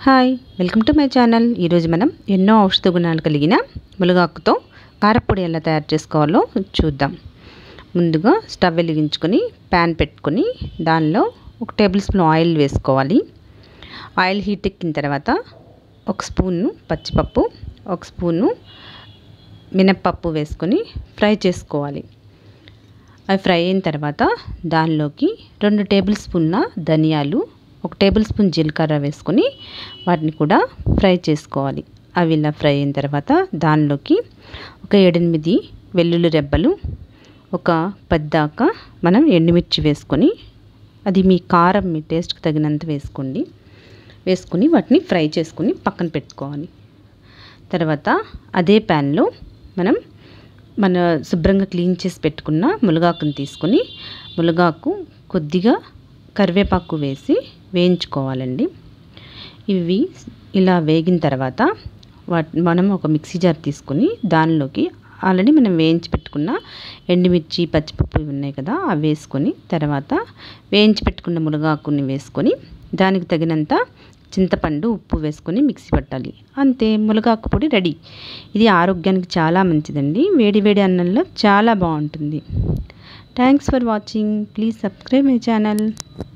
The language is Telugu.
hi welcome to my channel ఈరోజు మనం ఎన్నో ఔషధ గుణాలు కలిగిన మునగాకుతో కారపొడి ఎలా తయారు చేసుకోవాలో చూద్దాం ముందుగా స్టవ్ వెలిగించుకొని ప్యాన్ పెట్టుకొని దానిలో ఒక టేబుల్ స్పూన్ ఆయిల్ వేసుకోవాలి ఆయిల్ హీట్ ఎక్కిన తర్వాత ఒక స్పూను పచ్చిపప్పు ఒక స్పూను మినప్పప్పు వేసుకొని ఫ్రై చేసుకోవాలి అవి ఫ్రై అయిన తర్వాత దానిలోకి రెండు టేబుల్ స్పూన్ల ధనియాలు ఒక టేబుల్ స్పూన్ జీలకర్ర వేసుకొని వాటిని కూడా ఫ్రై చేసుకోవాలి అవి ఇలా ఫ్రై అయిన తర్వాత దానిలోకి ఒక ఏడెనిమిది వెల్లుల్లి రెబ్బలు ఒక పద్దాక మనం ఎండుమిర్చి వేసుకొని అది మీ కారం మీ టేస్ట్కి తగినంత వేసుకోండి వేసుకొని వాటిని ఫ్రై చేసుకొని పక్కన పెట్టుకోవాలి తర్వాత అదే ప్యాన్లో మనం మన శుభ్రంగా క్లీన్ చేసి పెట్టుకున్న మునగాకుని తీసుకొని మునగాకు కొద్దిగా కరివేపాకు వేసి వేయించుకోవాలండి ఇవి ఇలా వేగిన తర్వాత వాటి మనం ఒక మిక్సీ జార్ తీసుకొని దానిలోకి ఆల్రెడీ మనం వేయించి పెట్టుకున్న ఎండుమిర్చి పచ్చిపప్పు ఇవి ఉన్నాయి కదా అవి వేసుకొని తర్వాత వేయించి పెట్టుకున్న మునగాకుని వేసుకొని దానికి తగినంత చింతపండు ఉప్పు వేసుకొని మిక్సీ పట్టాలి అంతే మునగాకు పొడి రెడీ ఇది ఆరోగ్యానికి చాలా మంచిదండి వేడి వేడి అన్నంలో చాలా బాగుంటుంది thanks for watching please subscribe my channel